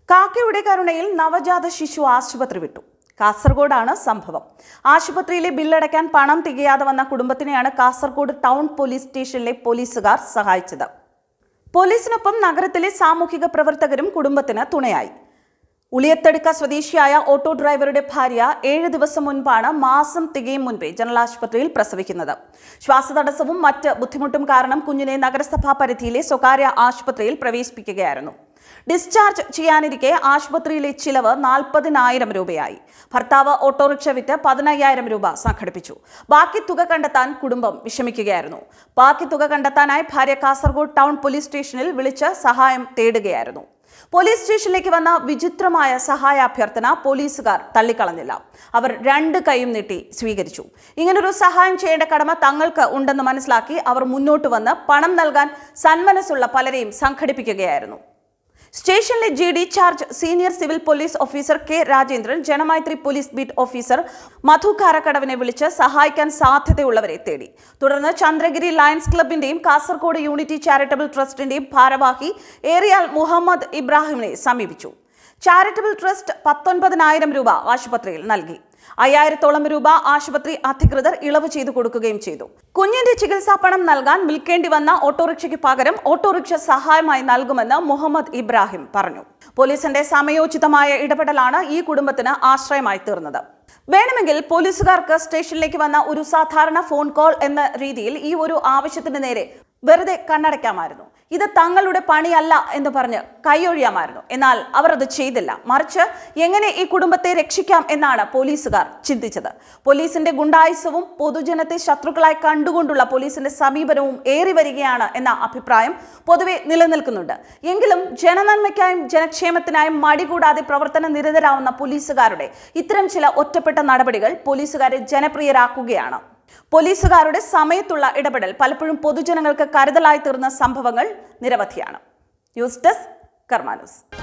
കാക്കയുടെ കരുണയിൽ നവജാത ശിശു ആശുപത്രി വിട്ടു കാസർഗോഡാണ് സംഭവം ആശുപത്രിയിലെ ബില്ലടയ്ക്കാൻ പണം തികയാതെ വന്ന കുടുംബത്തിനെയാണ് കാസർഗോഡ് ടൗൺ പോലീസ് സ്റ്റേഷനിലെ പോലീസുകാർ സഹായിച്ചത് പോലീസിനൊപ്പം നഗരത്തിലെ സാമൂഹിക പ്രവർത്തകരും കുടുംബത്തിന് തുണയായി ഉളിയത്തടുക്ക സ്വദേശിയായ ഓട്ടോ ഡ്രൈവറുടെ ഭാര്യ ഏഴ് ദിവസം മുൻപാണ് മാസം തികയും മുൻപേ ജനറൽ ആശുപത്രിയിൽ പ്രസവിക്കുന്നത് ശ്വാസതടസ്സവും മറ്റ് ബുദ്ധിമുട്ടും കാരണം കുഞ്ഞിനെ നഗരസഭാ പരിധിയിലെ സ്വകാര്യ ആശുപത്രിയിൽ പ്രവേശിപ്പിക്കുകയായിരുന്നു ഡിസ്ചാർജ് ചെയ്യാനിരിക്കെ ആശുപത്രിയിലെ ചിലവ് നാൽപ്പതിനായിരം രൂപയായി ഭർത്താവ് ഓട്ടോറിക്ഷ വിറ്റ് പതിനയ്യായിരം രൂപ സംഘടിപ്പിച്ചു ബാക്കി തുക കണ്ടെത്താൻ കുടുംബം വിഷമിക്കുകയായിരുന്നു ബാക്കി തുക കണ്ടെത്താനായി ഭാര്യ കാസർഗോഡ് ടൗൺ പോലീസ് സ്റ്റേഷനിൽ വിളിച്ച് സഹായം തേടുകയായിരുന്നു പോലീസ് സ്റ്റേഷനിലേക്ക് വന്ന വിചിത്രമായ സഹായാഭ്യർത്ഥന പോലീസുകാർ തള്ളിക്കളഞ്ഞില്ല അവർ രണ്ട് കൈയും നീട്ടി സ്വീകരിച്ചു ഇങ്ങനൊരു സഹായം ചെയ്യേണ്ട കടമ തങ്ങൾക്ക് ഉണ്ടെന്ന് മനസ്സിലാക്കി അവർ മുന്നോട്ട് വന്ന് പണം നൽകാൻ സന്മനസ്സുള്ള പലരെയും സംഘടിപ്പിക്കുകയായിരുന്നു സ്റ്റേഷനിലെ G D charge senior civil police officer K Rajendran Janamaithri police beat officer Madhu കാരക്കടവിനെ വിളിച്ച് സഹായിക്കാൻ സാധ്യതയുള്ളവരെ തേടി തുടർന്ന് ചന്ദ്രഗിരി ലയൺസ് ക്ലബിന്റെയും കാസർഗോഡ് യൂണിറ്റി ചാരിറ്റബിൾ ട്രസ്റ്റിന്റെയും ഭാരവാഹി ഏറിയാൽ മുഹമ്മദ് ഇബ്രാഹിമിനെ സമീപിച്ചു ചാരിറ്റബിൾ ട്രസ്റ്റ് പത്തൊൻപതിനായിരം രൂപ ആശുപത്രിയിൽ നൽകി അയ്യായിരത്തോളം രൂപ ആശുപത്രി അധികൃതർ ഇളവ് ചെയ്തു കൊടുക്കുകയും ചെയ്തു കുഞ്ഞിന്റെ ചികിത്സാ പണം നൽകാൻ വിൽക്കേണ്ടി വന്ന ഓട്ടോറിക്ഷയ്ക്ക് പകരം ഓട്ടോറിക്ഷ സഹായമായി നൽകുമെന്ന് മുഹമ്മദ് ഇബ്രാഹിം പറഞ്ഞു പോലീസിന്റെ സമയോചിതമായ ഇടപെടലാണ് ഈ കുടുംബത്തിന് ആശ്രയമായി തീർന്നത് വേണമെങ്കിൽ പോലീസുകാർക്ക് സ്റ്റേഷനിലേക്ക് വന്ന ഒരു സാധാരണ ഫോൺ കോൾ എന്ന രീതിയിൽ ഈ ഒരു ആവശ്യത്തിന് നേരെ വെറുതെ കണ്ണടയ്ക്കാമായിരുന്നു ഇത് തങ്ങളുടെ പണിയല്ല എന്ന് പറഞ്ഞ് കൈയൊഴിയാമായിരുന്നു എന്നാൽ അവർ അത് ചെയ്തില്ല മറിച്ച് എങ്ങനെ ഈ കുടുംബത്തെ രക്ഷിക്കാം എന്നാണ് പോലീസുകാർ ചിന്തിച്ചത് പോലീസിന്റെ ഗുണ്ടായുസവും പൊതുജനത്തെ ശത്രുക്കളായി കണ്ടുകൊണ്ടുള്ള പോലീസിന്റെ സമീപനവും ഏറി വരികയാണ് എന്ന അഭിപ്രായം പൊതുവെ നിലനിൽക്കുന്നുണ്ട് എങ്കിലും ജനനന്മയ്ക്കായും ജനക്ഷേമത്തിനായും മടികൂടാതെ പ്രവർത്തന നിരതരാവുന്ന പോലീസുകാരുടെ ഇത്തരം ചില ഒറ്റപ്പെട്ട നടപടികൾ പോലീസുകാരെ ജനപ്രിയരാക്കുകയാണ് പോലീസുകാരുടെ സമയത്തുള്ള ഇടപെടൽ പലപ്പോഴും പൊതുജനങ്ങൾക്ക് കരുതലായി തീർന്ന സംഭവങ്ങൾ നിരവധിയാണ് ന്യൂസ് ഡെസ്ക് കർമാനൂസ്